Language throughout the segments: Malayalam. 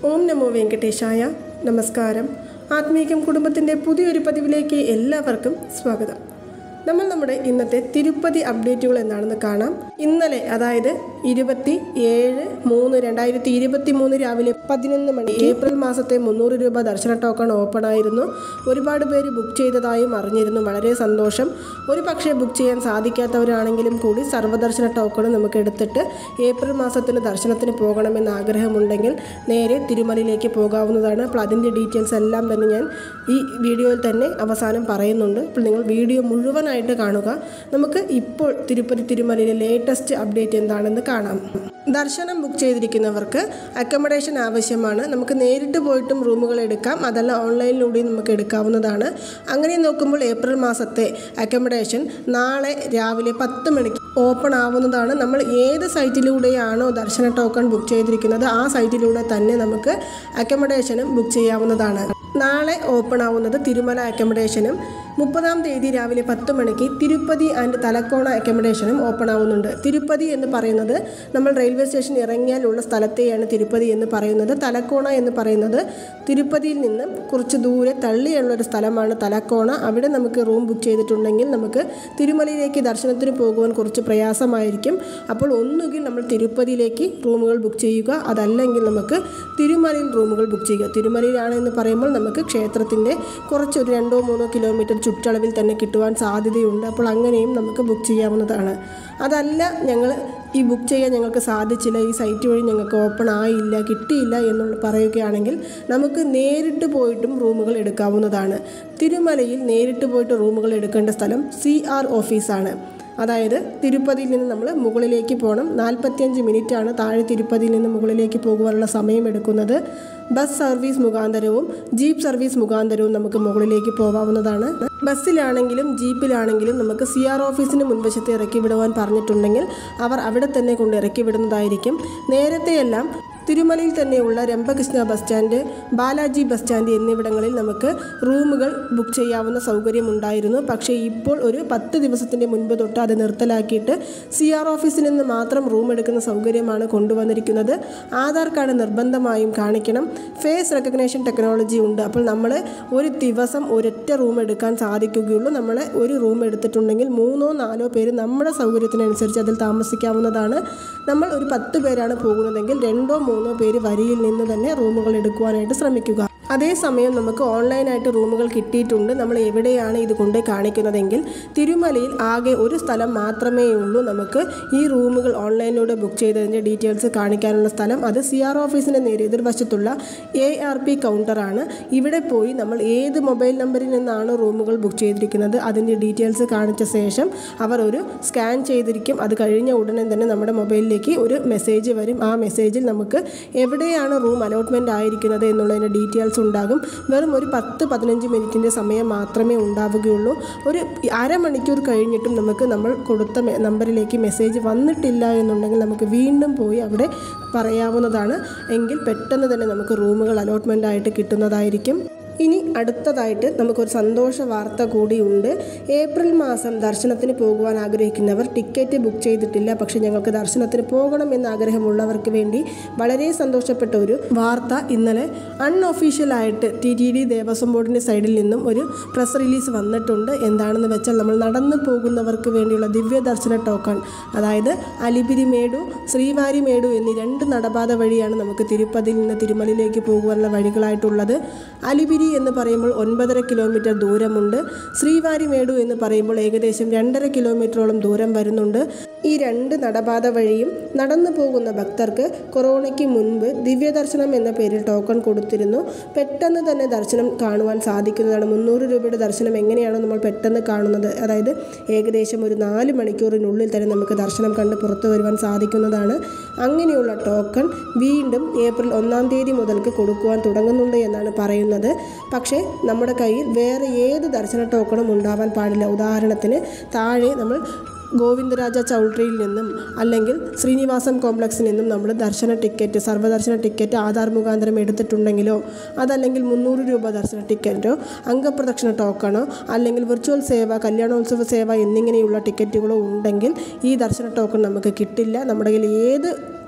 ഓം നമോ വെങ്കടേശായ നമസ്കാരം ആത്മീകം കുടുംബത്തിൻ്റെ പുതിയൊരു പതിവിലേക്ക് എല്ലാവർക്കും സ്വാഗതം നമ്മൾ നമ്മുടെ ഇന്നത്തെ തിരുപ്പതി അപ്ഡേറ്റുകൾ എന്താണെന്ന് കാണാം ഇന്നലെ അതായത് ഇരുപത്തി ഏഴ് മൂന്ന് രണ്ടായിരത്തി ഇരുപത്തി മൂന്ന് രാവിലെ പതിനൊന്ന് മണി ഏപ്രിൽ മാസത്തെ മുന്നൂറ് രൂപ ദർശന ടോക്കൺ ഓപ്പൺ ആയിരുന്നു ഒരുപാട് പേര് ബുക്ക് ചെയ്തതായും അറിഞ്ഞിരുന്നു വളരെ സന്തോഷം ഒരു പക്ഷേ ബുക്ക് ചെയ്യാൻ സാധിക്കാത്തവരാണെങ്കിലും കൂടി സർവ്വദർശന ടോക്കൺ നമുക്ക് എടുത്തിട്ട് ഏപ്രിൽ മാസത്തിന് ദർശനത്തിന് പോകണമെന്ന് ആഗ്രഹമുണ്ടെങ്കിൽ നേരെ തിരുമലയിലേക്ക് പോകാവുന്നതാണ് അപ്പോൾ അതിൻ്റെ ഡീറ്റെയിൽസ് എല്ലാം തന്നെ ഞാൻ ഈ വീഡിയോയിൽ തന്നെ അവസാനം പറയുന്നുണ്ട് അപ്പോൾ നിങ്ങൾ വീഡിയോ മുഴുവനായിട്ട് കാണുക നമുക്ക് ഇപ്പോൾ തിരുപ്പതി തിരുമലയിലെ ലേറ്റസ്റ്റ് അപ്ഡേറ്റ് എന്താണെന്ന് കാണാം ദർശനം ബുക്ക് ചെയ്തിരിക്കുന്നവർക്ക് അക്കോമഡേഷൻ ആവശ്യമാണ് നമുക്ക് നേരിട്ട് പോയിട്ടും റൂമുകൾ എടുക്കാം അതല്ല ഓൺലൈനിലൂടെയും നമുക്ക് എടുക്കാവുന്നതാണ് അങ്ങനെ നോക്കുമ്പോൾ ഏപ്രിൽ മാസത്തെ അക്കോമഡേഷൻ നാളെ രാവിലെ പത്ത് മണിക്ക് ഓപ്പൺ ആവുന്നതാണ് നമ്മൾ ഏത് സൈറ്റിലൂടെയാണോ ദർശന ടോക്കൺ ബുക്ക് ചെയ്തിരിക്കുന്നത് ആ സൈറ്റിലൂടെ തന്നെ നമുക്ക് അക്കോമഡേഷനും ബുക്ക് ചെയ്യാവുന്നതാണ് നാളെ ഓപ്പൺ ആവുന്നത് തിരുമല അക്കോമഡേഷനും മുപ്പതാം തീയതി രാവിലെ പത്ത് മണിക്ക് തിരുപ്പതി ആൻഡ് തലക്കോണ അക്കോമഡേഷനും ഓപ്പൺ ആവുന്നുണ്ട് തിരുപ്പതി എന്ന് പറയുന്നത് നമ്മൾ റെയിൽവേ സ്റ്റേഷൻ ഇറങ്ങിയാലുള്ള സ്ഥലത്തെയാണ് തിരുപ്പതി എന്ന് പറയുന്നത് തലക്കോണ എന്ന് പറയുന്നത് തിരുപ്പതിയിൽ നിന്നും കുറച്ച് ദൂരെ തള്ളിയുള്ള ഒരു സ്ഥലമാണ് തലക്കോണ അവിടെ നമുക്ക് റൂം ബുക്ക് ചെയ്തിട്ടുണ്ടെങ്കിൽ നമുക്ക് തിരുമലയിലേക്ക് ദർശനത്തിന് പോകുവാൻ കുറച്ച് പ്രയാസമായിരിക്കും അപ്പോൾ ഒന്നുകിൽ നമ്മൾ തിരുപ്പതിയിലേക്ക് റൂമുകൾ ബുക്ക് ചെയ്യുക അതല്ലെങ്കിൽ നമുക്ക് തിരുമലയിൽ റൂമുകൾ ബുക്ക് ചെയ്യുക തിരുമലയിലാണ് എന്ന് പറയുമ്പോൾ നമുക്ക് ക്ഷേത്രത്തിൻ്റെ കുറച്ച് ഒരു രണ്ടോ മൂന്നോ കിലോമീറ്റർ ചുറ്റളവിൽ തന്നെ കിട്ടുവാൻ സാധ്യതയുണ്ട് അപ്പോൾ അങ്ങനെയും നമുക്ക് ബുക്ക് ചെയ്യാവുന്നതാണ് അതല്ല ഞങ്ങൾ ഈ ബുക്ക് ചെയ്യാൻ ഞങ്ങൾക്ക് സാധിച്ചില്ല ഈ സൈറ്റ് വഴി ഞങ്ങൾക്ക് ഓപ്പൺ ആയില്ല കിട്ടിയില്ല എന്നുള്ള പറയുകയാണെങ്കിൽ നമുക്ക് നേരിട്ട് പോയിട്ടും റൂമുകൾ എടുക്കാവുന്നതാണ് തിരുമലയിൽ നേരിട്ട് പോയിട്ട് റൂമുകൾ എടുക്കേണ്ട സ്ഥലം സി ആർ ഓഫീസാണ് അതായത് തിരുപ്പതിയിൽ നിന്ന് നമ്മൾ മുകളിലേക്ക് പോകണം നാൽപ്പത്തിയഞ്ച് മിനിറ്റാണ് താഴെ തിരുപ്പതിയിൽ നിന്ന് മുകളിലേക്ക് പോകുവാനുള്ള സമയം എടുക്കുന്നത് ബസ് സർവീസ് മുഖാന്തരവും ജീപ്പ് സർവീസ് മുഖാന്തരവും നമുക്ക് മുകളിലേക്ക് പോകാവുന്നതാണ് ബസ്സിലാണെങ്കിലും ജീപ്പിലാണെങ്കിലും നമുക്ക് സി ആർ ഓഫീസിന് മുൻവശത്ത് ഇറക്കി വിടുവാൻ പറഞ്ഞിട്ടുണ്ടെങ്കിൽ അവർ അവിടെ തന്നെ കൊണ്ട് ഇറക്കി വിടുന്നതായിരിക്കും നേരത്തെയെല്ലാം തിരുമലയിൽ തന്നെയുള്ള Rambhakrishna bus stand Balaji bus stand എന്നിവിടങ്ങളിൽ നമുക്ക് റൂമുകൾ ബുക്ക് ചെയ്യാവുന്ന സൗകര്യമുണ്ടായിരുന്നു പക്ഷേ ഇപ്പോൾ ഒരു പത്ത് ദിവസത്തിൻ്റെ മുൻപ് തൊട്ട് അത് നിർത്തലാക്കിയിട്ട് സി ആർ ഓഫീസിൽ നിന്ന് മാത്രം റൂം എടുക്കുന്ന സൗകര്യമാണ് കൊണ്ടുവന്നിരിക്കുന്നത് ആധാർ കാർഡ് നിർബന്ധമായും കാണിക്കണം ഫേസ് റെക്കഗ്നേഷൻ ടെക്നോളജി ഉണ്ട് അപ്പോൾ നമ്മൾ ഒരു ദിവസം ഒരൊറ്റ റൂം എടുക്കാൻ സാധിക്കുകയുള്ളൂ നമ്മൾ ഒരു റൂം എടുത്തിട്ടുണ്ടെങ്കിൽ മൂന്നോ നാലോ പേര് നമ്മുടെ സൗകര്യത്തിനനുസരിച്ച് അതിൽ താമസിക്കാവുന്നതാണ് നമ്മൾ ഒരു പത്ത് പേരാണ് പോകുന്നതെങ്കിൽ രണ്ടോ മൂന്നോ പേര് വരിയിൽ നിന്ന് തന്നെ റൂമുകൾ എടുക്കുവാനായിട്ട് ശ്രമിക്കുക അതേസമയം നമുക്ക് ഓൺലൈനായിട്ട് റൂമുകൾ കിട്ടിയിട്ടുണ്ട് നമ്മൾ എവിടെയാണ് ഇത് കൊണ്ട് കാണിക്കുന്നതെങ്കിൽ തിരുമലയിൽ ആകെ ഒരു സ്ഥലം മാത്രമേ ഉള്ളൂ നമുക്ക് ഈ റൂമുകൾ ഓൺലൈനിലൂടെ ബുക്ക് ചെയ്തതിൻ്റെ ഡീറ്റെയിൽസ് കാണിക്കാനുള്ള സ്ഥലം അത് സി ആർ ഓഫീസിൻ്റെ നേരെ എതിർവശത്തുള്ള എ ആർ പി കൗണ്ടറാണ് ഇവിടെ പോയി നമ്മൾ ഏത് മൊബൈൽ നമ്പറിൽ നിന്നാണ് റൂമുകൾ ബുക്ക് ചെയ്തിരിക്കുന്നത് അതിൻ്റെ ഡീറ്റെയിൽസ് കാണിച്ച ശേഷം അവർ ഒരു സ്കാൻ ചെയ്തിരിക്കും അത് കഴിഞ്ഞ ഉടനെ തന്നെ നമ്മുടെ മൊബൈലിലേക്ക് ഒരു മെസ്സേജ് വരും ആ മെസ്സേജിൽ നമുക്ക് എവിടെയാണ് റൂം അലോട്ട്മെൻറ്റ് ആയിരിക്കുന്നത് എന്നുള്ളതിൻ്റെ ഡീറ്റെയിൽസ് ഉണ്ടാകും വെറും ഒരു പത്ത് പതിനഞ്ച് മിനിറ്റിൻ്റെ സമയം മാത്രമേ ഉണ്ടാവുകയുള്ളൂ ഒരു അരമണിക്കൂർ കഴിഞ്ഞിട്ടും നമുക്ക് നമ്മൾ കൊടുത്ത മെ- നമ്പറിലേക്ക് മെസ്സേജ് വന്നിട്ടില്ല എന്നുണ്ടെങ്കിൽ നമുക്ക് വീണ്ടും പോയി അവിടെ പറയാവുന്നതാണ് എങ്കിൽ പെട്ടെന്ന് തന്നെ നമുക്ക് റൂമുകൾ അലോട്ട്മെൻ്റ് ആയിട്ട് കിട്ടുന്നതായിരിക്കും ഇനി അടുത്തതായിട്ട് നമുക്കൊരു സന്തോഷ വാർത്ത കൂടിയുണ്ട് ഏപ്രിൽ മാസം ദർശനത്തിന് പോകുവാൻ ആഗ്രഹിക്കുന്നവർ ടിക്കറ്റ് ബുക്ക് ചെയ്തിട്ടില്ല പക്ഷേ ഞങ്ങൾക്ക് ദർശനത്തിന് പോകണമെന്ന് ആഗ്രഹമുള്ളവർക്ക് വേണ്ടി വളരെ സന്തോഷപ്പെട്ട ഒരു വാർത്ത ഇന്നലെ അൺഒഫീഷ്യലായിട്ട് ടി ടി ഡി ദേവസ്വം ബോർഡിൻ്റെ സൈഡിൽ നിന്നും ഒരു പ്രസ് റിലീസ് വന്നിട്ടുണ്ട് എന്താണെന്ന് വെച്ചാൽ നമ്മൾ നടന്നു പോകുന്നവർക്ക് വേണ്ടിയുള്ള ദിവ്യ ദർശന ടോക്കൺ അതായത് അലിപിരി മേടു ശ്രീവാരി മേടു എന്നീ രണ്ട് നടപാത വഴിയാണ് നമുക്ക് തിരുപ്പതിയിൽ നിന്ന് തിരുമലയിലേക്ക് പോകുവാനുള്ള വഴികളായിട്ടുള്ളത് അലിപിരി എന്ന് പറയുമ്പോൾ ഒൻപതര കിലോമീറ്റർ ദൂരമുണ്ട് ശ്രീവാരി മേടു എന്ന് പറയുമ്പോൾ ഏകദേശം രണ്ടര കിലോമീറ്ററോളം ദൂരം വരുന്നുണ്ട് ഈ രണ്ട് നടപാത വഴിയും നടന്നു പോകുന്ന ഭക്തർക്ക് കൊറോണയ്ക്ക് മുൻപ് ദിവ്യദർശനം എന്ന പേരിൽ ടോക്കൺ കൊടുത്തിരുന്നു പെട്ടെന്ന് തന്നെ ദർശനം കാണുവാൻ സാധിക്കുന്നതാണ് മുന്നൂറ് രൂപയുടെ ദർശനം എങ്ങനെയാണോ നമ്മൾ പെട്ടെന്ന് കാണുന്നത് അതായത് ഏകദേശം ഒരു നാല് മണിക്കൂറിനുള്ളിൽ തന്നെ നമുക്ക് ദർശനം കണ്ട് പുറത്തു വരുവാൻ സാധിക്കുന്നതാണ് അങ്ങനെയുള്ള ടോക്കൺ വീണ്ടും ഏപ്രിൽ ഒന്നാം തീയതി മുതൽക്ക് കൊടുക്കുവാൻ തുടങ്ങുന്നുണ്ട് എന്നാണ് പറയുന്നത് പക്ഷേ നമ്മുടെ കയ്യിൽ വേറെ ഏത് ദർശന ടോക്കണും ഉണ്ടാവാൻ പാടില്ല ഉദാഹരണത്തിന് താഴെ നമ്മൾ ഗോവിന്ദരാജ ചൗൾട്രിയിൽ നിന്നും അല്ലെങ്കിൽ ശ്രീനിവാസം കോംപ്ലക്സിൽ നിന്നും നമ്മൾ ദർശന ടിക്കറ്റ് സർവ്വദർശന ടിക്കറ്റ് ആധാർ മുഖാന്തരം എടുത്തിട്ടുണ്ടെങ്കിലോ അതല്ലെങ്കിൽ മുന്നൂറ് രൂപ ദർശന ടിക്കറ്റോ അംഗപ്രദക്ഷിണ ടോക്കണോ അല്ലെങ്കിൽ വിർച്വൽ സേവ കല്യാണോത്സവ സേവ എന്നിങ്ങനെയുള്ള ടിക്കറ്റുകളോ ഉണ്ടെങ്കിൽ ഈ ദർശന ടോക്കൺ നമുക്ക് കിട്ടില്ല നമ്മുടെ കയ്യിൽ ഏത്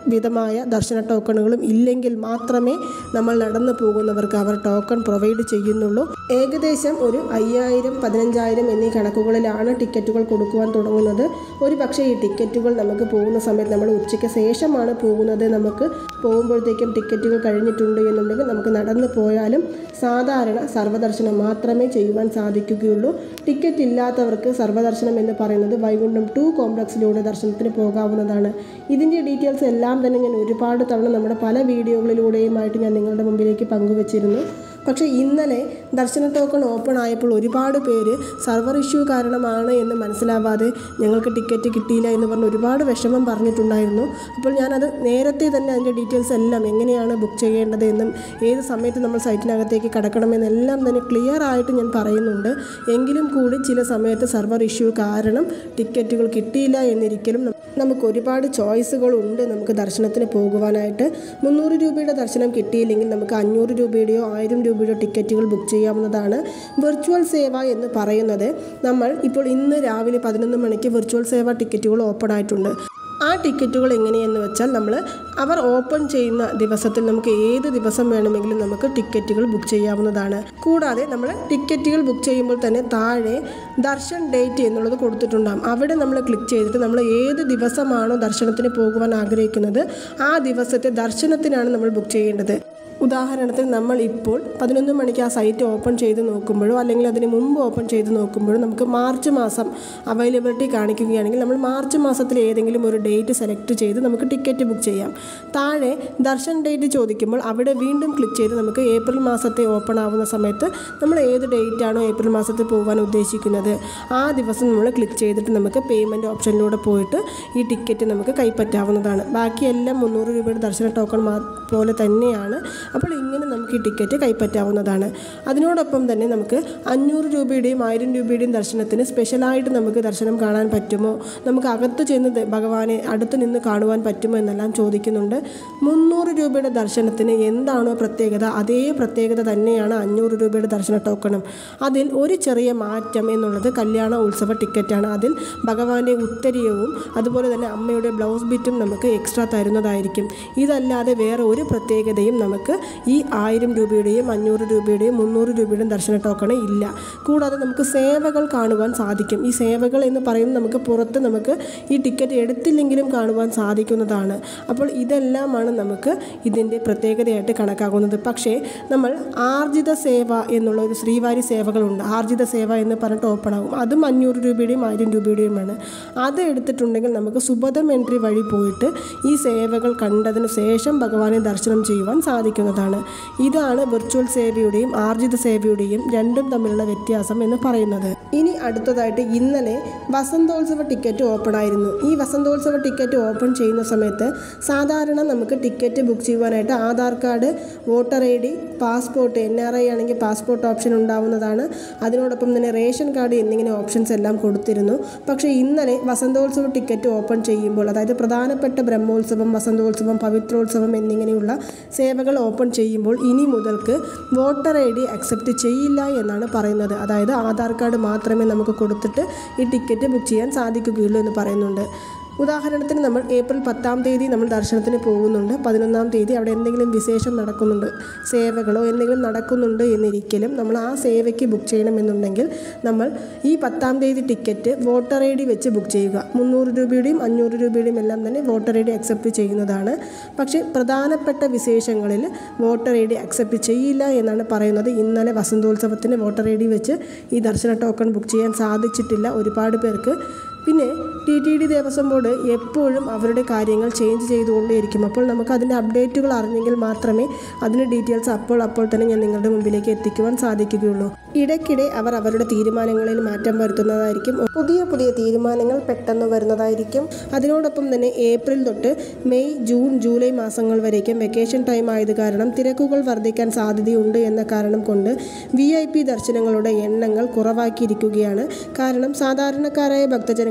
വിധമായ ദർശന ടോക്കണുകളും ഇല്ലെങ്കിൽ മാത്രമേ നമ്മൾ നടന്നു പോകുന്നവർക്ക് അവർ ടോക്കൺ പ്രൊവൈഡ് ചെയ്യുന്നുള്ളൂ ഏകദേശം ഒരു അയ്യായിരം പതിനഞ്ചായിരം എന്നീ കണക്കുകളിലാണ് ടിക്കറ്റുകൾ കൊടുക്കുവാൻ തുടങ്ങുന്നത് ഒരു പക്ഷേ ഈ ടിക്കറ്റുകൾ നമുക്ക് പോകുന്ന സമയത്ത് നമ്മൾ ഉച്ചയ്ക്ക് ശേഷമാണ് പോകുന്നത് നമുക്ക് പോകുമ്പോഴത്തേക്കും ടിക്കറ്റുകൾ കഴിഞ്ഞിട്ടുണ്ട് എന്നുണ്ടെങ്കിൽ നമുക്ക് നടന്നു പോയാലും സാധാരണ സർവ്വദർശനം മാത്രമേ ചെയ്യുവാൻ സാധിക്കുകയുള്ളൂ ടിക്കറ്റ് ഇല്ലാത്തവർക്ക് സർവ്വദർശനം എന്ന് പറയുന്നത് വൈകുണ്ഠം ടു കോംപ്ലക്സിലൂടെ ദർശനത്തിന് പോകാവുന്നതാണ് ഇതിൻ്റെ ഡീറ്റെയിൽസ് എല്ലാം തന്നെ ഞാൻ ഒരുപാട് തവണ നമ്മുടെ പല വീഡിയോകളിലൂടെയുമായിട്ട് ഞാൻ നിങ്ങളുടെ മുമ്പിലേക്ക് പങ്കുവച്ചിരുന്നു പക്ഷേ ഇന്നലെ ദർശന ടോക്കൺ ഓപ്പൺ ആയപ്പോൾ ഒരുപാട് പേര് സർവർ ഇഷ്യൂ കാരണമാണ് എന്ന് മനസ്സിലാവാതെ ഞങ്ങൾക്ക് ടിക്കറ്റ് കിട്ടിയില്ല എന്ന് പറഞ്ഞ് ഒരുപാട് വിഷമം പറഞ്ഞിട്ടുണ്ടായിരുന്നു അപ്പോൾ ഞാനത് നേരത്തെ തന്നെ അതിൻ്റെ ഡീറ്റെയിൽസ് എല്ലാം എങ്ങനെയാണ് ബുക്ക് ചെയ്യേണ്ടത് എന്നും ഏത് സമയത്ത് നമ്മൾ സൈറ്റിനകത്തേക്ക് കടക്കണമെന്നെല്ലാം തന്നെ ക്ലിയർ ആയിട്ട് ഞാൻ പറയുന്നുണ്ട് എങ്കിലും കൂടി ചില സമയത്ത് സർവർ ഇഷ്യൂ കാരണം ടിക്കറ്റുകൾ കിട്ടിയില്ല എന്നിരിക്കലും നം- നമുക്ക് ഒരുപാട് ചോയ്സുകളുണ്ട് നമുക്ക് ദർശനത്തിന് പോകുവാനായിട്ട് മുന്നൂറ് രൂപയുടെ ദർശനം കിട്ടിയില്ലെങ്കിൽ നമുക്ക് അഞ്ഞൂറ് രൂപയുടെയോ ആയിരം രൂപയുടെ ടിക്കറ്റുകൾ ബുക്ക് ചെയ്യാവുന്നതാണ് വെർച്വൽ സേവ എന്ന് പറയുന്നത് നമ്മൾ ഇപ്പോൾ ഇന്ന് രാവിലെ പതിനൊന്ന് മണിക്ക് വെർച്വൽ സേവ ടിക്കറ്റുകൾ ഓപ്പൺ ആയിട്ടുണ്ട് ആ ടിക്കറ്റുകൾ എങ്ങനെയെന്ന് വെച്ചാൽ നമ്മൾ അവർ ഓപ്പൺ ചെയ്യുന്ന ദിവസത്തിൽ നമുക്ക് ഏത് ദിവസം വേണമെങ്കിലും നമുക്ക് ടിക്കറ്റുകൾ ബുക്ക് ചെയ്യാവുന്നതാണ് കൂടാതെ നമ്മൾ ടിക്കറ്റുകൾ ബുക്ക് ചെയ്യുമ്പോൾ തന്നെ താഴെ ദർശൻ ഡേറ്റ് എന്നുള്ളത് കൊടുത്തിട്ടുണ്ടാകും അവിടെ നമ്മൾ ക്ലിക്ക് ചെയ്തിട്ട് നമ്മൾ ഏത് ദിവസമാണോ ദർശനത്തിന് പോകുവാൻ ആഗ്രഹിക്കുന്നത് ആ ദിവസത്തെ ദർശനത്തിനാണ് നമ്മൾ ബുക്ക് ചെയ്യേണ്ടത് ഉദാഹരണത്തിന് നമ്മൾ ഇപ്പോൾ പതിനൊന്ന് മണിക്ക് ആ സൈറ്റ് ഓപ്പൺ ചെയ്ത് നോക്കുമ്പോഴോ അല്ലെങ്കിൽ അതിന് മുമ്പ് ഓപ്പൺ ചെയ്ത് നോക്കുമ്പോഴോ നമുക്ക് മാർച്ച് മാസം അവൈലബിലിറ്റി കാണിക്കുകയാണെങ്കിൽ നമ്മൾ മാർച്ച് മാസത്തിൽ ഏതെങ്കിലും ഒരു ഡേറ്റ് സെലക്ട് ചെയ്ത് നമുക്ക് ടിക്കറ്റ് ബുക്ക് ചെയ്യാം താഴെ ദർശൻ ഡേറ്റ് ചോദിക്കുമ്പോൾ അവിടെ വീണ്ടും ക്ലിക്ക് ചെയ്ത് നമുക്ക് ഏപ്രിൽ മാസത്തെ ഓപ്പൺ ആവുന്ന സമയത്ത് നമ്മൾ ഏത് ഡേറ്റ് ആണോ ഏപ്രിൽ മാസത്തിൽ പോകാൻ ഉദ്ദേശിക്കുന്നത് ആ ദിവസം നമ്മൾ ക്ലിക്ക് ചെയ്തിട്ട് നമുക്ക് പേയ്മെൻറ്റ് ഓപ്ഷനിലൂടെ പോയിട്ട് ഈ ടിക്കറ്റ് നമുക്ക് കൈപ്പറ്റാവുന്നതാണ് ബാക്കിയെല്ലാം മുന്നൂറ് രൂപയുടെ ദർശന ടോക്കൺ മാ പോലെ തന്നെയാണ് അപ്പോൾ ഇങ്ങനെ നമുക്ക് ഈ ടിക്കറ്റ് കൈപ്പറ്റാവുന്നതാണ് അതിനോടൊപ്പം തന്നെ നമുക്ക് അഞ്ഞൂറ് രൂപയുടെയും ആയിരം രൂപയുടെയും ദർശനത്തിന് സ്പെഷ്യലായിട്ട് നമുക്ക് ദർശനം കാണാൻ പറ്റുമോ നമുക്ക് അകത്ത് ചെന്ന് ദ- ഭഗവാനെ അടുത്ത് നിന്ന് കാണുവാൻ പറ്റുമോ എന്നെല്ലാം ചോദിക്കുന്നുണ്ട് മുന്നൂറ് രൂപയുടെ ദർശനത്തിന് എന്താണോ പ്രത്യേകത അതേ പ്രത്യേകത തന്നെയാണ് അഞ്ഞൂറ് രൂപയുടെ ദർശന ടോക്കണും അതിൽ ഒരു ചെറിയ മാറ്റം എന്നുള്ളത് കല്യാണ ഉത്സവ ടിക്കറ്റാണ് അതിൽ ഭഗവാന്റെ ഉത്തരീയവും അതുപോലെ തന്നെ അമ്മയുടെ ബ്ലൗസ് ബിറ്റും നമുക്ക് എക്സ്ട്രാ തരുന്നതായിരിക്കും ഇതല്ലാതെ വേറെ ഒരു പ്രത്യേകതയും നമുക്ക് ഈ ആയിരം രൂപയുടെയും അഞ്ഞൂറ് രൂപയുടെയും മുന്നൂറ് രൂപയുടെയും ദർശന ടോക്കൺ ഇല്ല കൂടാതെ നമുക്ക് സേവകൾ കാണുവാൻ സാധിക്കും ഈ സേവകൾ എന്ന് പറയുന്നത് നമുക്ക് പുറത്ത് നമുക്ക് ഈ ടിക്കറ്റ് എടുത്തില്ലെങ്കിലും കാണുവാൻ സാധിക്കുന്നതാണ് അപ്പോൾ ഇതെല്ലാമാണ് നമുക്ക് ഇതിൻ്റെ പ്രത്യേകതയായിട്ട് കണക്കാക്കുന്നത് പക്ഷേ നമ്മൾ ആർജിത സേവ എന്നുള്ള ഒരു ശ്രീവാരി സേവകളുണ്ട് ആർജിത സേവ എന്ന് പറഞ്ഞിട്ട് ഓപ്പൺ ആകും അതും അഞ്ഞൂറ് രൂപയുടെയും ആയിരം രൂപയുടെയുമാണ് അത് എടുത്തിട്ടുണ്ടെങ്കിൽ നമുക്ക് സുബദം എൻട്രി വഴി പോയിട്ട് ഈ സേവകൾ കണ്ടതിന് ശേഷം ഭഗവാനെ ദർശനം ചെയ്യുവാൻ സാധിക്കുന്നതാണ് ഇതാണ് വിർച്വൽ സേവയുടെയും ആർജിത സേവയുടെയും രണ്ടും തമ്മിലുള്ള വ്യത്യാസം എന്ന് പറയുന്നത് ഇനി അടുത്തതായിട്ട് ഇന്നലെ വസന്തോത്സവ ടിക്കറ്റ് ഓപ്പൺ ആയിരുന്നു ഈ വസന്തോത്സവ ടിക്കറ്റ് ഓപ്പൺ ചെയ്യുന്ന സമയത്ത് സാധാരണ നമുക്ക് ടിക്കറ്റ് ബുക്ക് ചെയ്യുവാനായിട്ട് Aadhaar card voter I D passport N R I ആണെങ്കിൽ പാസ്പോർട്ട് ഓപ്ഷൻ ഉണ്ടാവുന്നതാണ് അതിനോടൊപ്പം തന്നെ റേഷൻ കാർഡ് എന്നിങ്ങനെ ഓപ്ഷൻസ് എല്ലാം കൊടുത്തിരുന്നു പക്ഷേ ഇന്നലെ വസന്തോത്സവ ടിക്കറ്റ് ഓപ്പൺ ചെയ്യുമ്പോൾ അതായത് പ്രധാനപ്പെട്ട ബ്രഹ്മോത്സവം വസന്തോത്സവം പവിത്രോത്സവം എന്നിങ്ങനെയുള്ള സേവകൾ ഓപ്പൺ ചെയ്യുമ്പോൾ ഇനി മുതൽക്ക് വോട്ടർ ഐ ഡി അക്സെപ്റ്റ് ചെയ്യില്ല എന്നാണ് പറയുന്നത് അതായത് ആധാർ കാർഡ് മാത്രമേ നമുക്ക് കൊടുത്തിട്ട് ഈ ടിക്കറ്റ് ബുക്ക് ചെയ്യാൻ സാധിക്കുകയുള്ളൂ എന്ന് പറയുന്നുണ്ട് ഉദാഹരണത്തിന് നമ്മൾ ഏപ്രിൽ പത്താം തീയതി നമ്മൾ ദർശനത്തിന് പോകുന്നുണ്ട് പതിനൊന്നാം തീയതി അവിടെ എന്തെങ്കിലും വിശേഷം നടക്കുന്നുണ്ട് സേവകളോ എന്തെങ്കിലും നടക്കുന്നുണ്ട് എന്നിരിക്കലും നമ്മൾ ആ സേവയ്ക്ക് ബുക്ക് ചെയ്യണമെന്നുണ്ടെങ്കിൽ നമ്മൾ ഈ പത്താം തീയതി ടിക്കറ്റ് വോട്ടർ ഐ ഡി വെച്ച് ബുക്ക് ചെയ്യുക മുന്നൂറ് രൂപയുടെയും അഞ്ഞൂറ് രൂപയുടെയും എല്ലാം തന്നെ വോട്ടർ ഐ ഡി അക്സെപ്റ്റ് ചെയ്യുന്നതാണ് പക്ഷേ പ്രധാനപ്പെട്ട വിശേഷങ്ങളിൽ വോട്ടർ ഐ ഡി അക്സെപ്റ്റ് ചെയ്യില്ല എന്നാണ് പറയുന്നത് ഇന്നലെ വസന്തോത്സവത്തിന് വോട്ടർ ഐ ഡി വെച്ച് ഈ ദർശന ടോക്കൺ ബുക്ക് ചെയ്യാൻ സാധിച്ചിട്ടില്ല ഒരുപാട് പേർക്ക് പിന്നെ T T D Devaswom board എപ്പോഴും അവരുടെ കാര്യങ്ങൾ ചേഞ്ച് ചെയ്തുകൊണ്ടേയിരിക്കും അപ്പോൾ നമുക്ക് അതിൻ്റെ അപ്ഡേറ്റുകൾ അറിഞ്ഞെങ്കിൽ മാത്രമേ അതിൻ്റെ ഡീറ്റെയിൽസ് അപ്പോൾ അപ്പോൾ തന്നെ ഞാൻ നിങ്ങളുടെ മുമ്പിലേക്ക് എത്തിക്കുവാൻ സാധിക്കുകയുള്ളൂ ഇടയ്ക്കിടെ അവർ അവരുടെ തീരുമാനങ്ങളിൽ മാറ്റം വരുത്തുന്നതായിരിക്കും പുതിയ പുതിയ തീരുമാനങ്ങൾ പെട്ടെന്ന് വരുന്നതായിരിക്കും അതിനോടൊപ്പം തന്നെ ഏപ്രിൽ തൊട്ട് മെയ് ജൂൺ ജൂലൈ മാസങ്ങൾ വരേക്കും വെക്കേഷൻ ടൈം ആയത് കാരണം തിരക്കുകൾ വർദ്ധിക്കാൻ സാധ്യതയുണ്ട് എന്ന കാരണം കൊണ്ട് വി ഐ പി ദർശനങ്ങളുടെ എണ്ണങ്ങൾ കുറവാക്കിയിരിക്കുകയാണ് കാരണം സാധാരണക്കാരായ ഭക്തജനങ്ങൾ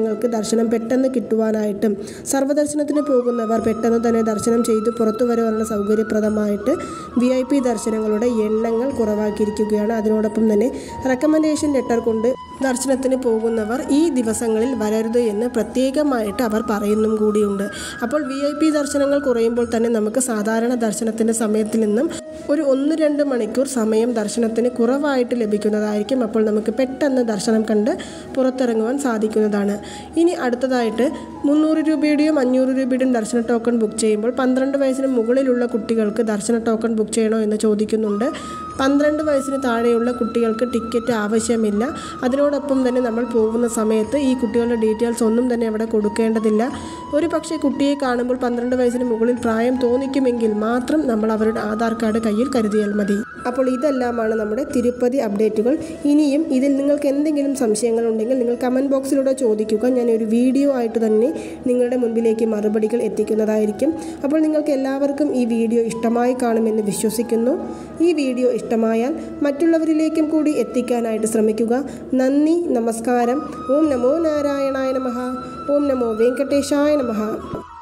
ജനങ്ങൾക്ക് ദർശനം പെട്ടെന്ന് കിട്ടുവാനായിട്ടും സർവ്വദർശനത്തിന് പോകുന്നവർ പെട്ടെന്ന് തന്നെ ദർശനം ചെയ്ത് പുറത്തു വരുവാനുള്ള സൗകര്യപ്രദമായിട്ട് വി ഐ പി ദർശനങ്ങളുടെ എണ്ണങ്ങൾ കുറവാക്കിയിരിക്കുകയാണ് അതിനോടൊപ്പം തന്നെ റെക്കമെൻഡേഷൻ ലെറ്റർ കൊണ്ട് ദർശനത്തിന് പോകുന്നവർ ഈ ദിവസങ്ങളിൽ വരരുത് എന്ന് പ്രത്യേകമായിട്ട് അവർ പറയുന്നും കൂടിയുണ്ട് അപ്പോൾ വി ഐ പി ദർശനങ്ങൾ കുറയുമ്പോൾ തന്നെ നമുക്ക് സാധാരണ ദർശനത്തിൻ്റെ സമയത്തിൽ നിന്നും ഒരു ഒന്ന് രണ്ട് മണിക്കൂർ സമയം ദർശനത്തിന് കുറവായിട്ട് ലഭിക്കുന്നതായിരിക്കും അപ്പോൾ നമുക്ക് പെട്ടെന്ന് ദർശനം കണ്ട് പുറത്തിറങ്ങുവാൻ സാധിക്കുന്നതാണ് ഇനി അടുത്തതായിട്ട് മുന്നൂറ് രൂപയുടെയും അഞ്ഞൂറ് രൂപയുടെയും ദർശന ടോക്കൺ ബുക്ക് ചെയ്യുമ്പോൾ പന്ത്രണ്ട് വയസ്സിന് മുകളിലുള്ള കുട്ടികൾക്ക് ദർശന ടോക്കൺ ബുക്ക് ചെയ്യണോ എന്ന് ചോദിക്കുന്നുണ്ട് പന്ത്രണ്ട് വയസ്സിന് താഴെയുള്ള കുട്ടികൾക്ക് ടിക്കറ്റ് ആവശ്യമില്ല അതിനോടൊപ്പം തന്നെ നമ്മൾ പോകുന്ന സമയത്ത് ഈ കുട്ടികളുടെ ഡീറ്റെയിൽസ് ഒന്നും തന്നെ അവിടെ കൊടുക്കേണ്ടതില്ല ഒരു പക്ഷേ കുട്ടിയെ കാണുമ്പോൾ പന്ത്രണ്ട് വയസ്സിന് മുകളിൽ പ്രായം തോന്നിക്കുമെങ്കിൽ മാത്രം നമ്മൾ അവരുടെ ആധാർ കാർഡ് കയ്യിൽ കരുതിയാൽ മതി അപ്പോൾ ഇതെല്ലാമാണ് നമ്മുടെ തിരുപ്പതി അപ്ഡേറ്റുകൾ ഇനിയും ഇതിൽ നിങ്ങൾക്ക് എന്തെങ്കിലും സംശയങ്ങൾ ഉണ്ടെങ്കിൽ നിങ്ങൾ കമൻറ്റ് ബോക്സിലൂടെ ചോദിക്കുക ഞാൻ ഒരു വീഡിയോ ആയിട്ട് തന്നെ നിങ്ങളുടെ മുൻപിലേക്ക് മറുപടികൾ എത്തിക്കുന്നതായിരിക്കും അപ്പോൾ നിങ്ങൾക്ക് എല്ലാവർക്കും ഈ വീഡിയോ ഇഷ്ടമായി കാണുമെന്ന് വിശ്വസിക്കുന്നു ഈ വീഡിയോ ഇഷ്ടമായാൽ മറ്റുള്ളവരിലേക്കും കൂടി എത്തിക്കാനായിട്ട് ശ്രമിക്കുക നന്ദി നമസ്കാരം ഓം നമോ നാരായണായ നമഃ ഓം നമോ വെങ്കടേശായ നമഃ